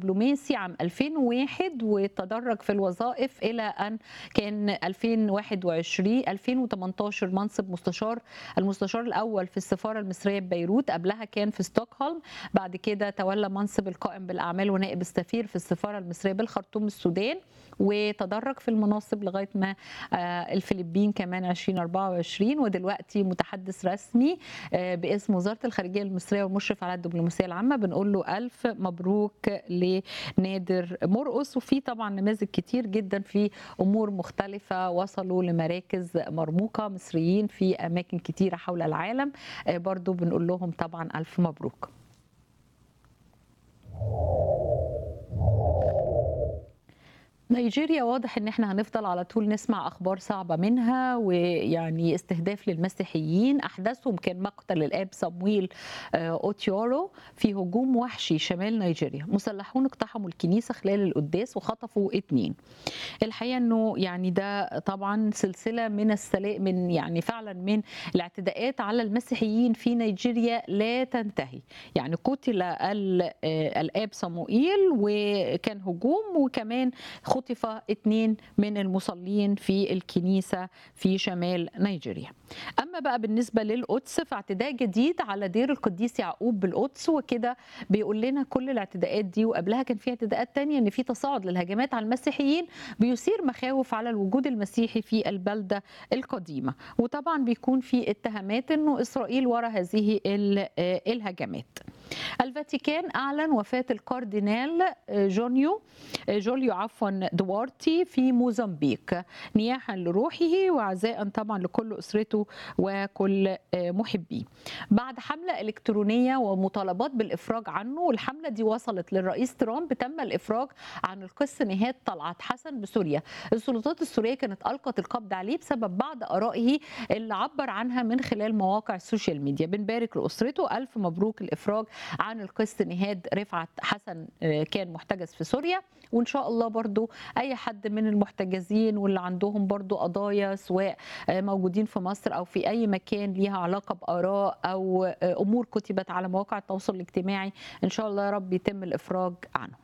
دبلوماسي عام 2001 وتدرج في الوظائف إلى أن كان 2021 2018 منصب مستشار المستشار الأول في السفارة المصرية ببيروت قبلها كان في ستوكهولم بعد كده تولى منصب القائم بالأعمال ونائب السفير في السفارة المصرية بالخرطوم السودان وتدرج في المناصب لغايه ما الفلبين كمان 2024 ودلوقتي متحدث رسمي باسم وزاره الخارجيه المصريه والمشرف على الدبلوماسيه العامه بنقول له الف مبروك لنادر مرقص وفي طبعا نماذج كتير جدا في امور مختلفه وصلوا لمراكز مرموقه مصريين في اماكن كتيره حول العالم برضو بنقول لهم طبعا الف مبروك نيجيريا واضح ان احنا هنفضل على طول نسمع اخبار صعبه منها ويعني استهداف للمسيحيين احدثهم كان مقتل الاب صمويل اوتيورو في هجوم وحشي شمال نيجيريا مسلحون اقتحموا الكنيسه خلال القداس وخطفوا اثنين الحقيقه انه يعني ده طبعا سلسله من السلاء من يعني فعلا من الاعتداءات على المسيحيين في نيجيريا لا تنتهي يعني قتل الاب صموئيل وكان هجوم وكمان خطف اثنين من المصلين في الكنيسة في شمال نيجيريا أما بقى بالنسبة للقدس فاعتداء جديد على دير القديس يعقوب بالقدس وكده بيقول لنا كل الاعتداءات دي وقبلها كان في اعتداءات تانية ان في تصاعد للهجمات على المسيحيين بيثير مخاوف على الوجود المسيحي في البلدة القديمة وطبعا بيكون في اتهامات انه اسرائيل وراء هذه الهجمات الفاتيكان اعلن وفاه الكاردينال جونيو جوليو عفوا دوارتي في موزمبيق نياحا لروحه وعزاء طبعا لكل اسرته وكل محبيه بعد حمله الكترونيه ومطالبات بالافراج عنه والحمله دي وصلت للرئيس ترامب تم الافراج عن القس نهاد طلعت حسن بسوريا السلطات السوريه كانت القت القبض عليه بسبب بعض ارائه اللي عبر عنها من خلال مواقع السوشيال ميديا بنبارك لاسرته الف مبروك الافراج عن القس نهاد رفعت حسن كان محتجز في سوريا وان شاء الله برضو اي حد من المحتجزين واللي عندهم برضو قضايا سواء موجودين في مصر او في اي مكان ليها علاقه باراء او امور كتبت على مواقع التواصل الاجتماعي ان شاء الله يا رب يتم الافراج عنهم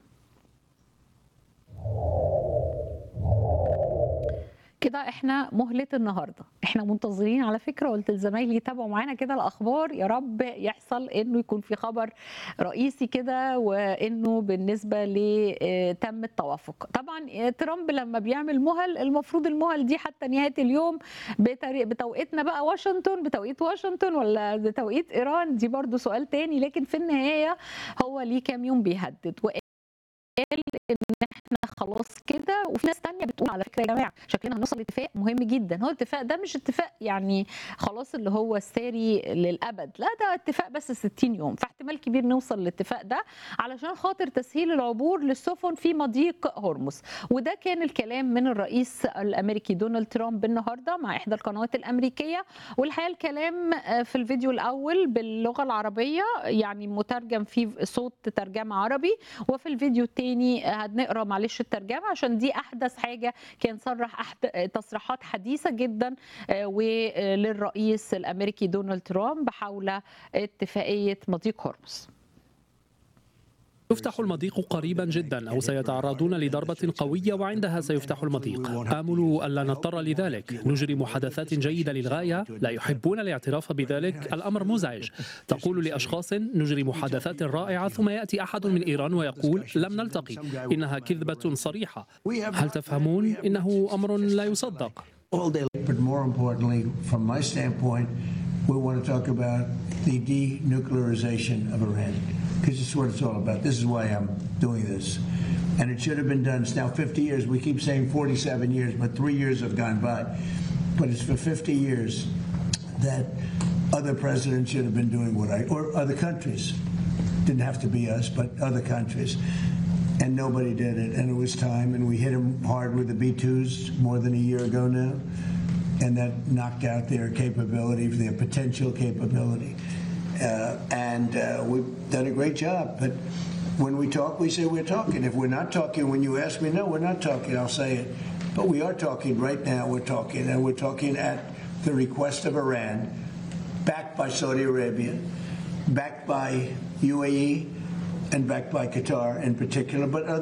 كده احنا مهله النهارده احنا منتظرين على فكره قلت لزمايلي يتابعوا معانا كده الاخبار يا رب يحصل انه يكون في خبر رئيسي كده وانه بالنسبه لتم التوافق طبعا ترامب لما بيعمل مهل المفروض المهل دي حتى نهايه اليوم بتوقيتنا بقى واشنطن بتوقيت واشنطن ولا بتوقيت ايران دي برضو سؤال تاني لكن في النهايه هو ليه كام يوم بيهدد وقال ان احنا خلاص كده وفي ناس تانية بتقول على فكره يا جماعه شكلنا هنوصل لاتفاق مهم جدا هو الاتفاق ده مش اتفاق يعني خلاص اللي هو الساري للابد لا ده اتفاق بس 60 يوم فاحتمال كبير نوصل للاتفاق ده علشان خاطر تسهيل العبور للسفن في مضيق هرمز وده كان الكلام من الرئيس الامريكي دونالد ترامب النهارده مع احدى القنوات الامريكيه والحقيقه الكلام في الفيديو الاول باللغه العربيه يعني مترجم فيه صوت ترجمه عربي وفي الفيديو الثاني هنقرا معلش الترجمه عشان دي احدث حاجه كان صرح أحد تصريحات حديثه جدا وللرئيس الامريكي دونالد ترامب حول اتفاقيه مضيق هرمز يفتح المضيق قريبا جدا او سيتعرضون لضربه قويه وعندها سيفتح المضيق امل الا نضطر لذلك نجري محادثات جيده للغايه لا يحبون الاعتراف بذلك الامر مزعج تقول لاشخاص نجري محادثات رائعه ثم ياتي احد من ايران ويقول لم نلتقي انها كذبه صريحه هل تفهمون انه امر لا يصدق We want to talk about the denuclearization of Iran because it's what it's all about. This is why I'm doing this. And it should have been done. It's now 50 years. We keep saying 47 years, but three years have gone by. But it's for 50 years that other presidents should have been doing what I, or other countries. Didn't have to be us, but other countries. And nobody did it. And it was time. And we hit them hard with the B 2s more than a year ago now. And that knocked out their capability, their potential capability. Uh, and uh, we've done a great job. But when we talk, we say we're talking. If we're not talking, when you ask me, no, we're not talking, I'll say it. But we are talking right now, we're talking. And we're talking at the request of Iran, backed by Saudi Arabia, backed by UAE, and backed by Qatar in particular, but